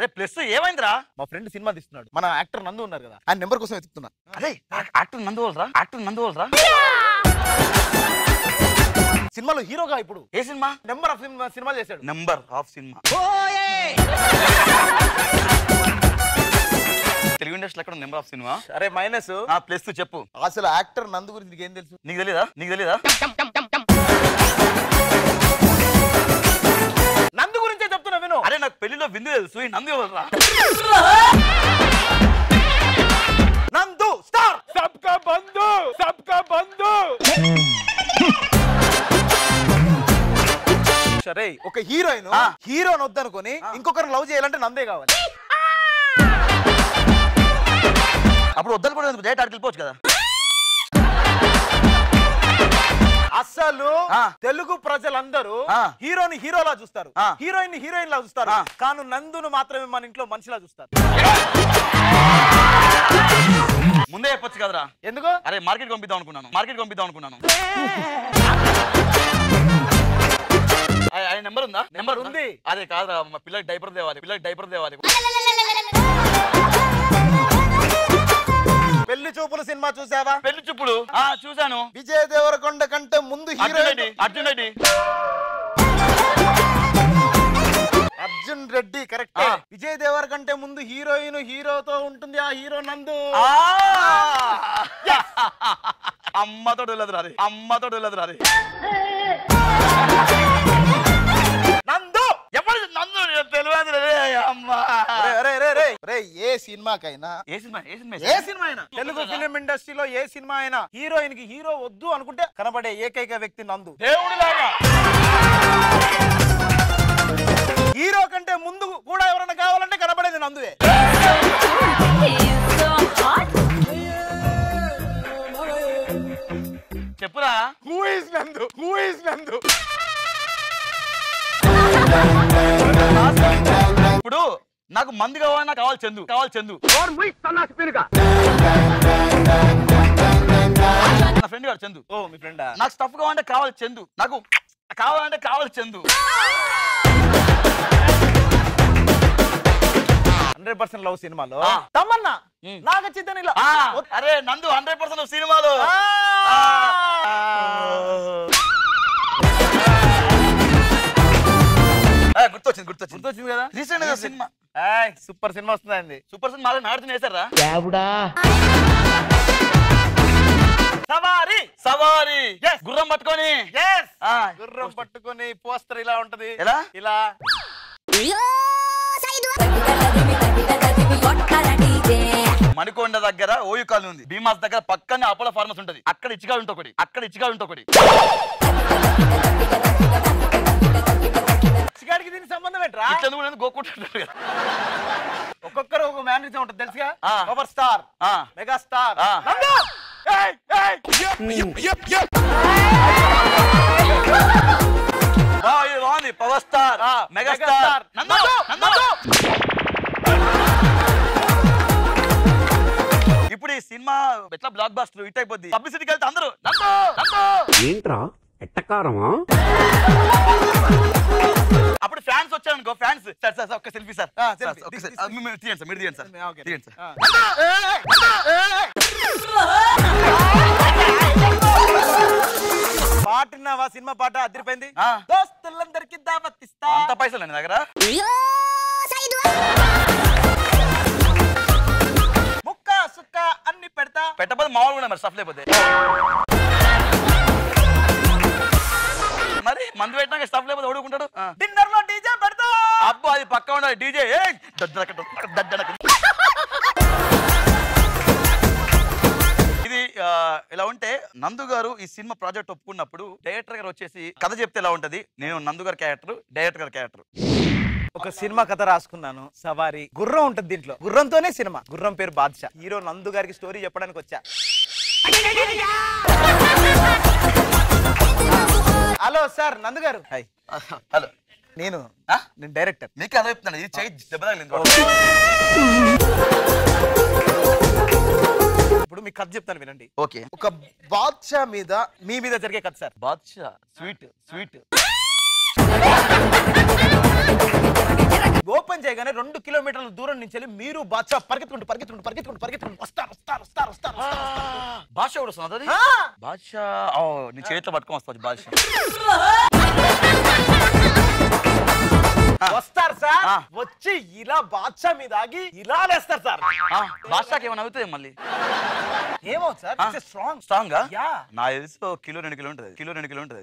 అరే ప్లస్ ఏమైందిరా మా ఫ్రెండ్ సినిమా తీస్తున్నాడు మన యాక్టర్ నందు ఉన్నారు కదా ఆయన నెంబర్ కోసం వెతుకుతున్నా అరే యాక్టర్ నందువలరా యాక్టర్ నందువలరా సినిమాలో హీరోగా ఇప్పుడు ఏ సినిమా నెంబర్ ఆఫ్ సినిమాలు చేశాడు నెంబర్ ఆఫ్ సినిమా తెలుగు ఇండస్ట్రీలో ఎక్కడ నెంబర్ ఆఫ్ సినిమా అరే మైనస్ ఆ ప్లస్ చెప్పు అసలు యాక్టర్ నందు గురించి నీకేం తెలుసు నీకు తెలీదా నీకు తెలీదా నందు గురించే చెప్తున్నా విను అరే నాకు పెళ్లిలో విందు తెలుసు ఈ నంది ఎవరురా నందు స్టార్ సబ్కా బంధు సబ్కా బంధు సరే ఒక హీరోయిన్ ఆ. హీరోని వద్దనుకొని ఇంకొకరు లవ్ చేయాలంటే నందే కావాలి అప్పుడు వద్దనుకోవడం డైరెక్ట్ ఆడికి వెళ్ళిపోవచ్చు కదా అసలు ఆ. తెలుగు ప్రజలందరూ ఆ. హీరోని హీరోలా చూస్తారు ఆ. హీరోయిన్ హీరోయిన్ లా చూస్తారు ఆ. కాను నందును మాత్రమే మన ఇంట్లో మనిషిలా చూస్తారు ముందే చెప్పొచ్చు కదరా ఎందుకు అరే మార్కెట్ పంపిద్దాం అనుకున్నాను మార్కెట్ పంపిద్దాం అనుకున్నాను ఆయన నెంబర్ ఉందా నెంబర్ ఉంది. అదే కాదురా మా పిల్లకి డైపర్ తేవాలి పిల్లకి డైపర్ తేవాలి పెళ్లి చూపులు సినిమా చూసావా పెళ్లి చూపుడు ఆ చూశాను విజయ్ దేవరకొండ కంటే ముందు అర్జున్ హీరోయిన్ రెడ్డి అర్జున్ రెడ్డి అర్జున్ రెడ్డి కరెక్ట్ ఆ. విజయ్ దేవర్ కంటే ముందు హీరోయిన్ హీరోతో ఉంటుంది ఆ హీరో నందు ఆ! అమ్మతో వెళ్ళదు రాది అమ్మతో వెళ్ళదు రాది నందు ఎప్పుడు నందు తెలియదు రే అమ్మ రే, రే, రే, రే. రే, ఏ సినిమాకైనా ఏ సినిమా ఏ సినిమా ఏ సినిమా అయినా తెలుగు ఫిలిం ఇండస్ట్రీలో ఏ సినిమా అయినా హీరోయిన్ కి హీరో వద్దు అనుకుంటే కనబడే ఏకైక వ్యక్తి నందు దేవుడిలాగా హీరో కంటే ముందు కూడా ఎవరైనా కావాలంటే కనబడేది నందువే చెప్పురా who is Nandu who is Nandu ఇప్పుడు నాకు మంది కావాలన్నా కావాలి చందు కావాలి చందు నా ఫ్రెండ్ గారు చందు ఓ మీ ఫ్రెండా నాకు స్టఫ్ కావాలంటే కావాలి చందు నాకు కావాలంటే కావాలి చందు హండ్రెడ్ పర్సెంట్ లవ్ సినిమాలో ఆ. తమన్నా ఉమ్. నాగ చైతన్యలో ఆ, అరే నందు హండ్రెడ్ పర్సెంట్ సినిమాలో ఆ, గుర్తొచ్చింది గుర్తొచ్చింది గుర్తొచ్చింది కదా రీసెంట్ గా సినిమా సూపర్ సినిమా వస్తుంది సూపర్ సినిమా నాగార్జున వేశారా సవారి సవారి Yes. గుర్రం పట్టుకొని ఎస్ ఆ, గుర్రం పట్టుకొని పోస్టర్ ఇలా ఉంటది ఎలా? ఇలా మణికొండ దగ్గర ఓయూ కాలనీ ఉంది భీమాస్ దగ్గర పక్కనే అపోలో ఫార్మస్ ఉంటది అక్కడ ఇచ్చిగా ఉంటే ఒకటి అక్కడ ఇచ్చిగా ఉంటే ఒకటి చిగాడికి దీనికి సంబంధం ఏంట్రా ఇట్లెందుకు లేదు గోకుంటుంటారు కదా ఒక్కొక్కరు ఒక మ్యానరిజం ఉంటుంది తెలుసుగా ఆ. పవర్ స్టార్ ఆ. మెగా స్టార్ ఆ. నందు! ఏయ్, ఏయ్, ఆ, ఇది బాగుంది పవర్ స్టార్ ఆ, mega megastar. Star Nandu, Nandu, నందు. ఇప్పుడు ఈ సినిమా ఎట్లా బ్లాక్ బాస్టర్ హిట్ అయిపోద్ది పబ్లిసిటీకి వెళ్తే అందరూ నందు నందు ఏంట్రా ఎట్టకారమా అప్పుడు ఫ్యాన్స్ వచ్చారనుకో ఫ్యాన్స్ సార్ సార్ సార్, ఒక్క సెల్ఫీ సార్ ఆ, సార్, selfie. ఒక్క This, సెల్ఫీ. this, ఆ, మీ- మీరు తీయండి సార్ మీరు తీయండి సార్ ఆ, okay. తీయండి సార్ ఆ. పాటిన్నావా సినిమా పాట అదిరిపోయింది ఆ. దోస్తులందరికి దావతిస్తా అంత పైసలు అండి దగ్గర ముక్క సుక్క అన్ని పెడతా పెట్టబోదు మామూలు కూడా మరి స్టఫ్ లేకపోతే మరి మందు పెట్టినాక స్టఫ్ లేకపోతే ఓడుకుంటాడు డిన్నర్ లో డీజే పెడతా అబ్బో అది పక్క ఉండాలి డీజే ఇది ఆ, ఇలా ఉంటే నందు గారు ఈ సినిమా ప్రాజెక్ట్ ఒప్పుకున్నప్పుడు డైరెక్టర్ గారు వచ్చేసి కథ చెప్తే ఎలా ఉంటది నేను నందు గారి క్యారెక్టర్ డైరెక్టర్ గారి క్యారెక్టర్ ఒక సినిమా కథ రాసుకున్నాను సవారి గుర్రం ఉంటది దీంట్లో గుర్రంతోనే సినిమా గుర్రం పేరు బాద్షా హీరో నందు గారికి స్టోరీ చెప్పడానికి వచ్చా హలో సార్ నందు గారు హాయ్ హలో నేను ఆ? నేను డైరెక్టర్ మీకు అదే చెప్తున్నాను ఇది చేయి దెబ్బ తగిలింది ఇప్పుడు మీకు కథ చెప్తాను వినండి ఓకే ఒక బాద్షా మీద మీ మీద జరిగే కథ sir Badshah sweet sweet open చేయగా చేయగానే రెండు కిలోమీటర్ల దూరం నుంచి వెళ్ళి మీరు బాద్షా పరిగెత్తుకుంటూ పరిగెత్తుకుంటూ పరిగెత్తుకుంటూ పరిగెత్తుకుంటూ వస్తారు వస్తారు వస్తారు వస్తారు వస్తారు, వస్తారు. బాద్షా కూడా వస్తుంది అది ఆ! బాద్షా ఓ నీ చేతిలో పట్టుకొని వస్తుంది బాద్షా వస్తారు సార్ ఆ. వచ్చి ఇలా బాద్షా మీద ఆగి ఇలా లేస్తారు సార్ ఆ, బాద్షాకి ఏమైనా అవుతుంది మళ్ళీ ఏమో సార్ ఆ. స్ట్రాంగ్ స్ట్రాంగ్ యా నా తెలిసి ఓ కిలో రెండు కిలో ఉంటుంది కిలో రెండు కిలో ఉంటుంది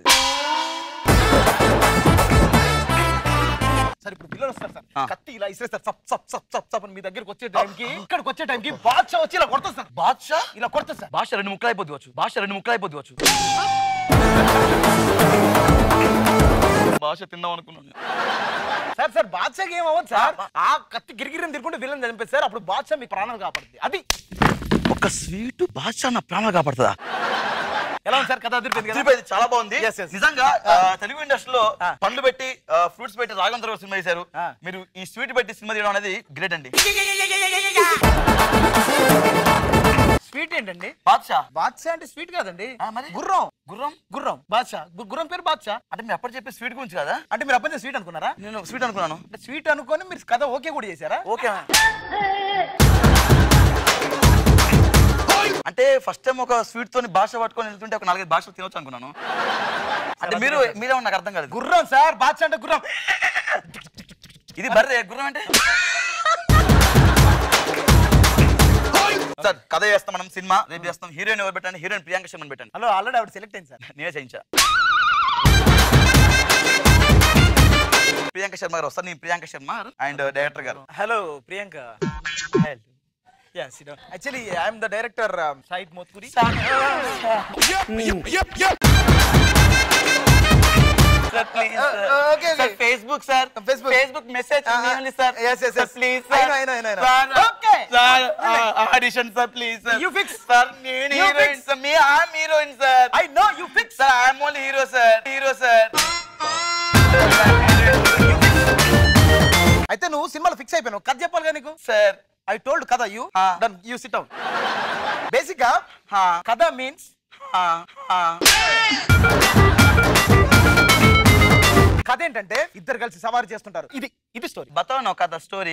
సార్ ఇప్పుడు పిల్లలు వస్తారు సార్ ఆ. కత్తి ఇలా ఇసేస్తారు సప్ సప్ సప్ సప్ సప్ అని మీ దగ్గరికి వచ్చే టైంకి ఇక్కడికి వచ్చే టైంకి బాద్షా వచ్చి ఇలా కొడతారు సార్ బాద్షా ఇలా కొడతారు సార్ భాష రెండు ముక్కలు అయిపోద్ది వచ్చు భాష రెండు ముక్కలు అయిపోద్ది వచ్చు భాష తిందాం అనుకున్నాను సార్ సార్ బాద్షాకి ఏం అవ్వదు సార్ ఆ కత్తి గిరిగిరిని తిరుగుంటే వీళ్ళని చనిపోయి సార్ అప్పుడు బాద్షా మీ ప్రాణాలు కాపాడుతుంది అది ఒక స్వీట్ భాష నా ప్రాణాలు కాపాడుతుందా ఎలా ఉంది సార్ కథ అదిరిపోయింది కదా తిరుపతి చాలా బాగుంది Yes, yes. నిజంగా ఆ, తెలుగు ఇండస్ట్రీలో ఆ. పండ్లు పెట్టి ఫ్రూట్స్ పెట్టి రాఘవేంద్ర సినిమా చేశారు ఆ. మీరు ఈ స్వీట్ పెట్టి సినిమా తీయడం అనేది గ్రేట్ అండి స్వీట్ ఏంటండి బాద్షా బాద్షా అంటే స్వీట్ కాదండి ఆ, మరి? గుర్రం గుర్రం గుర్రం బాద్షా గు- గుర్రం పేరు బాద్షా అంటే మీరు అప్పుడు చెప్పే స్వీట్ గురించి కదా అంటే మీరు అప్పటి స్వీట్ అనుకున్నారా నేను స్వీట్ అనుకున్నాను అంటే స్వీట్ అనుకొని మీరు కథ ఓకే కూడా చేశారా ఓకే అంటే ఫస్ట్ టైం ఒక స్వీట్ తోని భాష పట్టుకొని వెళ్తుంటే ఒక నాలుగైదు భాషలు తినొచ్చు అనుకున్నాను అంటే మీరు మీరే నాకు అర్థం కాలేదు గుర్రం సార్ బాద్షా అంటే గుర్రం ఇది బర్రె గుర్రం అంటే సార్ కథ చేస్తాం మనం సినిమా రేపు చేస్తాం హీరోయిన్ ఎవరు పెట్టండి హీరోయిన్ ప్రియాంక శర్మన్ పెట్టండి హలో ఆల్రెడీ ఆవిడ సెలెక్ట్ అయింది సార్ నేనే చేయించా ప్రియాంక శర్మ గారు వస్తారు నేను Priyanka Sharma and director garu hello Priyanka యా సిడో actually I'm the director Sayid Mothkuri sir please okay, okay. Facebook sir Facebook. Facebook message Ah, ah. Sir Yes, yes, yes. Please I know, I know, I know, I know. Okay. Sir audition sir please sir You fix. Sir నేను You heroine fix. Sir me I'm heroine sir I know you fix sir I'm only hero sir hero sir అయితే నువ్వు సినిమాలో fix అయిపోయావు కథ చెప్పాలి నీకు sir I told కథ you Ah. Done you sit down basic గా కథ మీన్స్ కథ ఏంటంటే ఇద్దరు కలిసి సవారీ చేస్తుంటారు ఇది ఇది స్టోరీ బతావు నా కథ స్టోరీ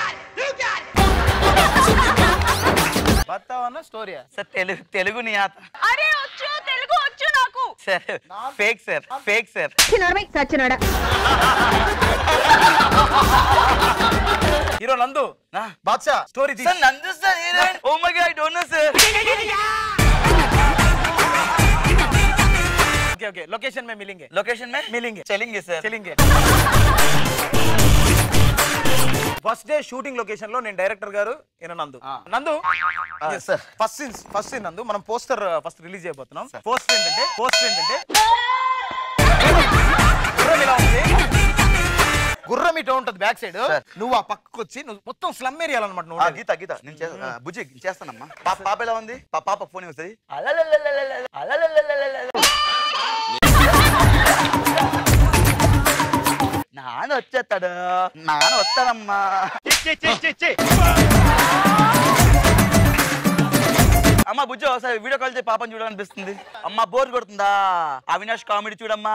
బతావన్న స్టోరీ సార్ తెలుగు తెలుగు నీ ఆత అరే వచ్చు తెలుగు వచ్చు నాకు sir fake sir fake sir సచ్చినాడా హీరో నందు నా Badshah story sir Nandu sir heroine oh my god I don't know sir okay okay location మే మిలింగే लोकेशन में मिलेंगे। चलेंगे सर చెలింగే ఫస్ట్ డే షూటింగ్ లొకేషన్ లో నేను డైరెక్టర్ గారు ఈయన Nandu Nandu sir first scene first scene Nandu మనం పోస్టర్ ఫస్ట్ రిలీజ్ చేయబోతున్నాం పోస్టర్ ఏంటంటే పోస్టర్ ఏంటంటే గుర్రం ఇలా ఉంది గుర్రం ఇటు ఉంటుంది బ్యాక్ సైడ్ సార్. నువ్వు ఆ పక్కకు వచ్చి నువ్వు మొత్తం స్లమ్ ఏరియా అనమాట నువ్వు ఉండేది. గీత గీత నేను చేస్తా ఆ, బుజ్జి నేను చేస్తానమ్మా పాప పాప ఎలా ఉంది పా- పాప ఫోన్ వస్తుంది అలలలలలలల, అలలలలలలల. నాన్న వచ్చేస్తాడు నాన్న వస్తాడమ్మా అమ్మ బుజ్జి ఒకసారి వీడియో కాల్ చేసి పాపని చూడాలనిపిస్తుంది అమ్మ బోర్ కొడుతుందా అవినాష్ కామెడీ చూడమ్మా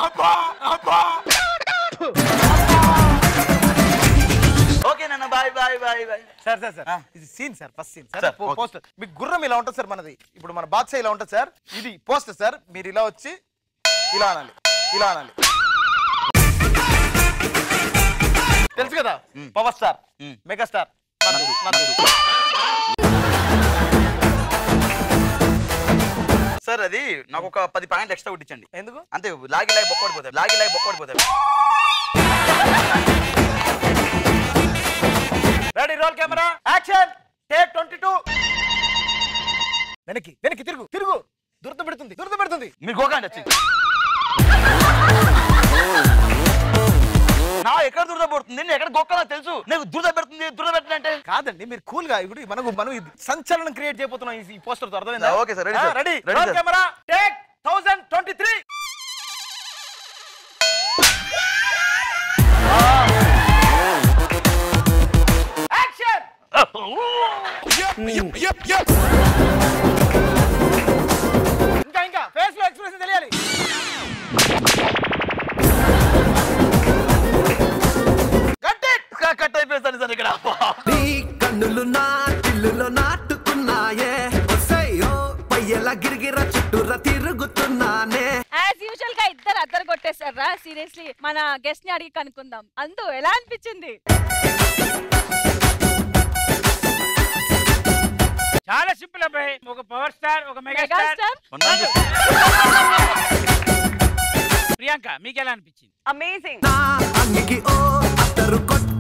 ఓకే నాన్న bye bye bye bye sir sir sir ఆ. ఇది scene sir first scene sir, sir okay. Poster మీకు గుర్రం ఇలా ఉంటుంది సార్ మనది ఇప్పుడు మన బాద్షా ఇలా ఉంటుంది సార్ ఇది పోస్టర్ సార్ మీరు ఇలా వచ్చి ఇలా అనాలి ఇలా అనాలి తెలుసు కదా పవర్ స్టార్ మ్. Mega star Nandu, Nandu. Sir అది నాకు ఒక పది పాయింట్లు ఎక్స్ట్రా కొట్టించండి ఎందుకు అంతే లాగి లాగి బొక్కడిపోతాయి లాగి లాగి బొక్కడిపోతాయి ready roll camera action take twenty two వెనక్కి వెనక్కి తిరుగు తిరుగు దురద పెడుతుంది దురద పెడుతుంది మీరు గోకండి వచ్చి నా ఎక్కడ దురద పడుతుంది నేను ఎక్కడ గోక్క నాకు తెలుసు నీకు దురద పెడుతుంది దురద పెట్టిన అంటే కాదండి మీరు కూల్ గా ఇప్పుడు మనకు మనం ఇది సంచలనం క్రియేట్ చేయబోతున్నాం ఈ పోస్టర్ తో అర్థమైందా okay sir, ready sir. Ready Ready roll sir. Camera take thousand twenty three action ఇంకా ఇంకా ఫేస్ లో ఎక్స్ప్రెషన్ తెలియాలి కట్ కట్ అయిపోయింది గారు అద్దరు కొట్టేశారా సీరియస్లీ మన గెస్ట్ ని అడిగి కనుక్కుందాం అందు ఎలా అనిపించింది చాలా సింపుల్ అబ్బాయి ఒక పవర్ స్టార్ ఒక మెగా స్టార్ మెగాస్టార్ ఉన్నాను. ప్రియాంక మీకు ఎలా అనిపించింది అమేజింగ్ నా అంగికి ఓ అత్తరు కొట్ట